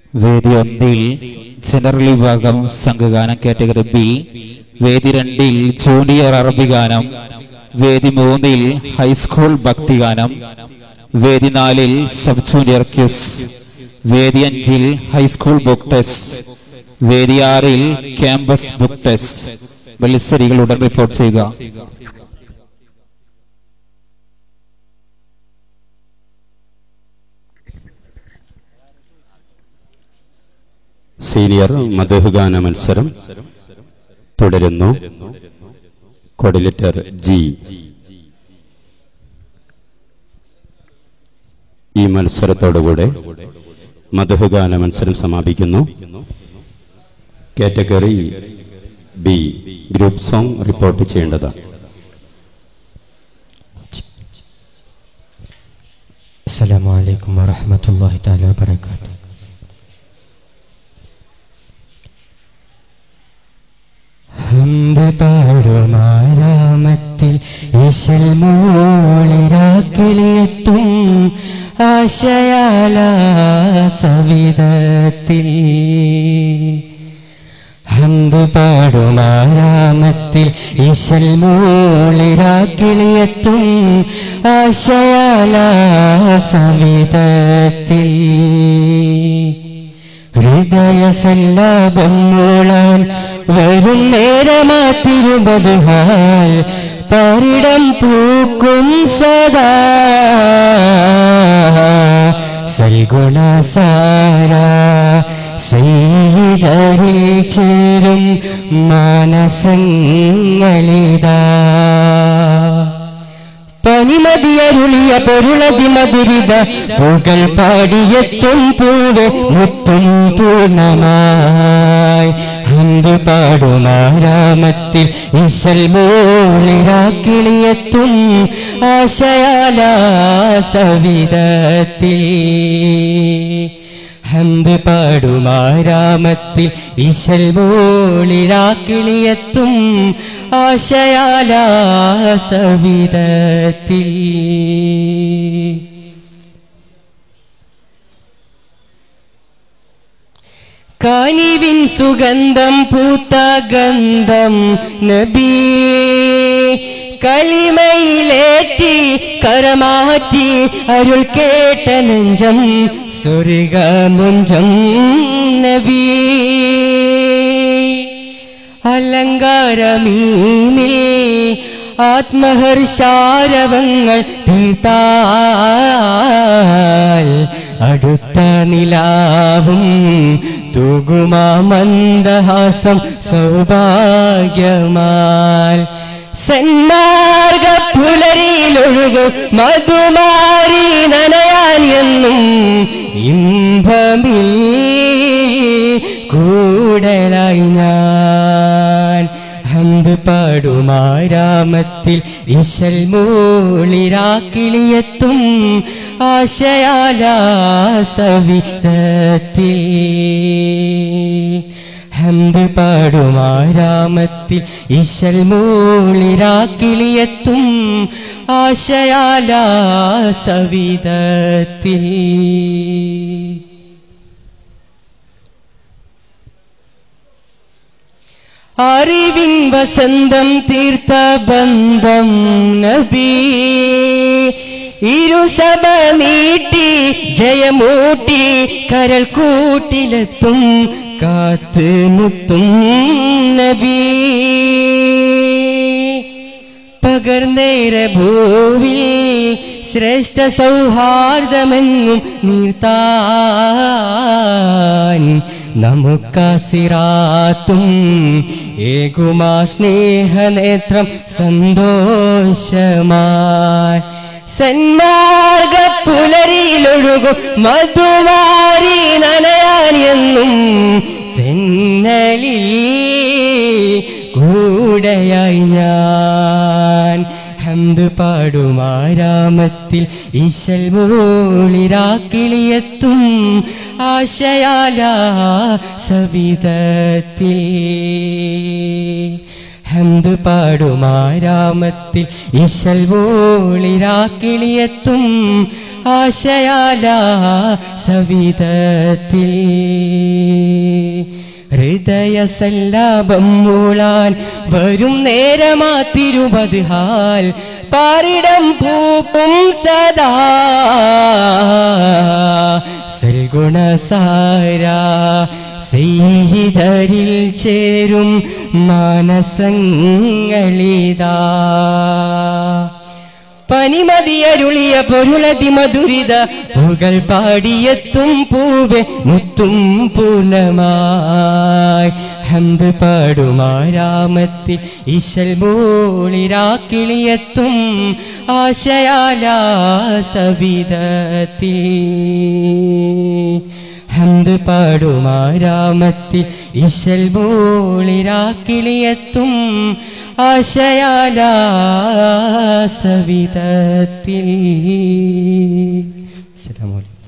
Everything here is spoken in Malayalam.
വേദി ഒന്നിൽ ജനറൽ വിഭാഗം സംഘഗാനം കാറ്റഗറി ബി വേദി രണ്ടിൽ ജൂനിയർ അറബി ഗാനം വേദി മൂന്നിൽ ഹൈസ്കൂൾ ഭക്തിഗാനം വേദി നാലിൽ സബ് ജൂനിയർ ക്യൂസ് വേദി അഞ്ചിൽ ഹൈസ്കൂൾ ബുക്ക് ടെസ്റ്റ് വേദി ആറിൽ ക്യാമ്പസ് ബുക്ക് ടെസ്റ്റ് മത്സരികൾ ഉടൻ റിപ്പോർട്ട് ചെയ്യുക സീനിയർ മധുഗാന മത്സരം തുടരുന്നു കോർഡിനേറ്റർ ജി ഈ മത്സരത്തോടുകൂടെ മധുഗാന മത്സരം സമാപിക്കുന്നു category B group song report ചെയ്യേണ്ടതാണ് السلام عليكم ورحمة الله تعالى وبركاته ഹന്ത് പാടുമാരാമത്തിൽ ഈശൽ മോളിരാക്കിലെത്തും ആശയാല സവിധത്തിൽ ഹന്ത് പാടുമാരാമത്തിൽ ഈശൽ മോളിരാക്കിളിയെത്തും ആശയാല സവിധത്തിൽ ഹൃദയ സല്ലാപം മൂളാൻ വരും നേരമാത്തിരുപത് ഹാൽ പാരിടം പൂക്കും സദാ സൽഗുണസാര സീതരിൽ ചേരും മാനസങ്ങളിതാ പനിമതിയരുളിയ പൊരുളതി മധുരിത പൂകൾ പാടിയെത്തും പൂവ് മുത്തും പൂർണ്ണമായി ഹന്ത് പാടുമാരാമത്തിൽ ഇശൽ മോളിരാക്കിളിയെത്തും ആശയാല സവിധത്തിൽ ഹന്ത് പാടുമാരാമത്തിൽ ഇശൽ മോളിരാക്കിളിയെത്തും ആശയാല സവിധത്തിൽ കാനിവിൻ സുഗന്ധം പൂത്ത ഗന്ധം നബി കളിമയിലേറ്റി കരമാറ്റി അരുൾ കേട്ട നെഞ്ചം സ്വർഗമുഞ്ചം നബി അലങ്കാരമീമിൽ ആത്മഹർഷാരവങ്ങൾ തീർത്താൽ അടുത്ത നിലാവും തൂകുമാ മന്ദഹാസം സൗഭാഗ്യമാൽ സന്മാർഗ പുലരിയിലൊഴുകും മധുമാരി നനയാൻ എന്നും ഇമ്പമിൽ കൂടലായി ഞാൻ ഹന്ത് പാടുമാരാമത്തിൽ ഇശൽ മൂളിരാക്കിളിയെത്തും ആശയാല സവിധത്തിൽ ഹന്ത് പാടുമാരാമത്തിൽ ഇശൽ മൂളിരാക്കിളിയെത്തും ആശയാല സവിധത്തിൽ അറിവിൻ വസന്തം തീർത്ത ബന്ധം നബി ഇരുസഭ നീട്ടി ജയമൂട്ടി കരൾ കൂട്ടിലെത്തും കാത്ത് മുത്തും നബി പകർന്നേര ഭൂവിൽ ശ്രേഷ്ഠ സൗഹാർദ്ദമെങ്ങും നീർത്താൻ നമുക്കാസിറാത്തും ഏകുമാ സ്നേഹനേത്രം സന്തോഷമായി സന്മാർഗ പുലരിയിലൊഴുകും മധുമാരി നനയാൻ എന്നും തെന്നലിൽ കൂടെയായി ഞാൻ ഹന്ത് പാടുമാരാമത്തിൽ ഈശൽ മൂളിരാക്കിളിയെത്തും ആശയാല സവിധത്തിൽ ഹന്ത് പാടുമാരാമത്തിൽ ഇശൽ വോളിരാക്കിളിയെത്തും ആശയാല സവിധത്തിൽ ഹൃദയ സല്ലാപം മൂളാൻ വരും നേരമാ തിരുപത് ഹാൽ പാരിടം പൂക്കും സദാ സൽഗുണസാരാ സെയ്തരിൽ ചേരും മാനസങ്ങളിതാ പനിമതിയരുളിയ പൊരുളതി മധുരിത പുകൾ പാടിയെത്തും പൂവെ മുത്തും പൂർണ്ണമായി ഹന്ത് പാടുമാരാമത്തിൽ ഇശൽ ബോളിരാക്കിളിയെത്തും ആശയാലാസവിധത്തിൽ ഹന്ത് പാടുമാരാമത്തിൽ ഇശൽ ബോളിരാക്കിളിയെത്തും ആശയാലാസവിധത്തിൽ അസ്സലാമു അലൈക്കും